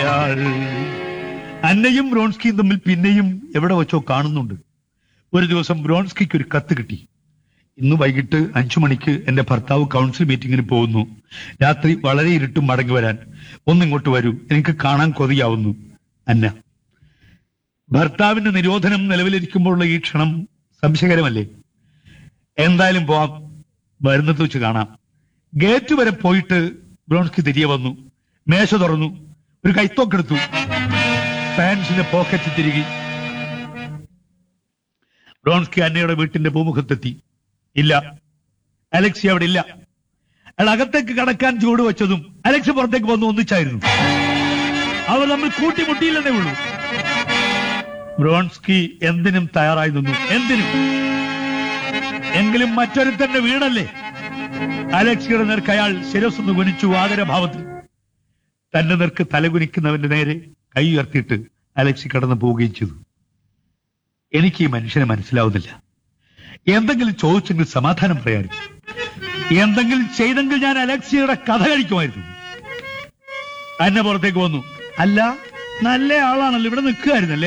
അയാൾ അന്നയും ബ്രോൺസ്കിയും തമ്മിൽ പിന്നെയും എവിടെ വെച്ചോ കാണുന്നുണ്ട് ഒരു ദിവസം ബ്രോൺസ്കിക്ക് ഒരു കത്ത് കിട്ടി ഇന്ന് വൈകിട്ട് അഞ്ചു മണിക്ക് എന്റെ ഭർത്താവ് കൗൺസിൽ മീറ്റിംഗിന് പോകുന്നു രാത്രി വളരെ ഇരുട്ടും മടങ്ങി വരാൻ ഒന്നിങ്ങോട്ട് വരൂ എനിക്ക് കാണാൻ കൊതിയാവുന്നു അന്ന ഭർത്താവിന്റെ നിരോധനം നിലവിലിരിക്കുമ്പോഴുള്ള ഈ ക്ഷണം സംശയകരമല്ലേ എന്തായാലും പോവാം വരുന്നത് വെച്ച് കാണാം ഗേറ്റ് വരെ പോയിട്ട് ബ്രോൺസ്കി തിരികെ വന്നു മേശ തുറന്നു ഒരു കൈത്തോക്കെടുത്തു പാൻസിന്റെ പോക്കറ്റ് തിരികെ ബ്രോൺസ്കി അന്നയുടെ വീട്ടിന്റെ പൂമുഖത്തെത്തി ഇല്ല അലക്സി അവിടെ ഇല്ല അയാൾ അകത്തേക്ക് കടക്കാൻ ചൂട് വെച്ചതും അലക്സി പുറത്തേക്ക് വന്നു ഒന്നിച്ചായിരുന്നു അവർ തമ്മിൽ കൂട്ടിമുട്ടിയില്ലെന്നേ ഉള്ളൂ ബ്രോൺസ്കി എന്തിനും തയ്യാറായി നിന്നു എന്തിനും എങ്കിലും മറ്റൊരുത്തന്റെ വീടല്ലേ അലക്സിയുടെ നേർക്ക് അയാൾ ശിരസ്സൊന്ന് കുനിച്ചു ആദരഭാവത്തിൽ തന്റെ നേർക്ക് തലകുനിക്കുന്നവന്റെ നേരെ കൈ ഉയർത്തിയിട്ട് അലക്സി കടന്നു പോവുകയും ചെയ്തു എനിക്ക് ഈ മനുഷ്യനെ മനസ്സിലാവുന്നില്ല എന്തെങ്കിലും ചോദിച്ചെങ്കിൽ സമാധാനം പറയാമായിരുന്നു എന്തെങ്കിലും ചെയ്തെങ്കിൽ ഞാൻ അലക്സിയുടെ കഥ കഴിക്കുമായിരുന്നു അന്നെ പുറത്തേക്ക് വന്നു അല്ല നല്ല ആളാണല്ലോ ഇവിടെ നിൽക്കുകയായിരുന്നല്ലേ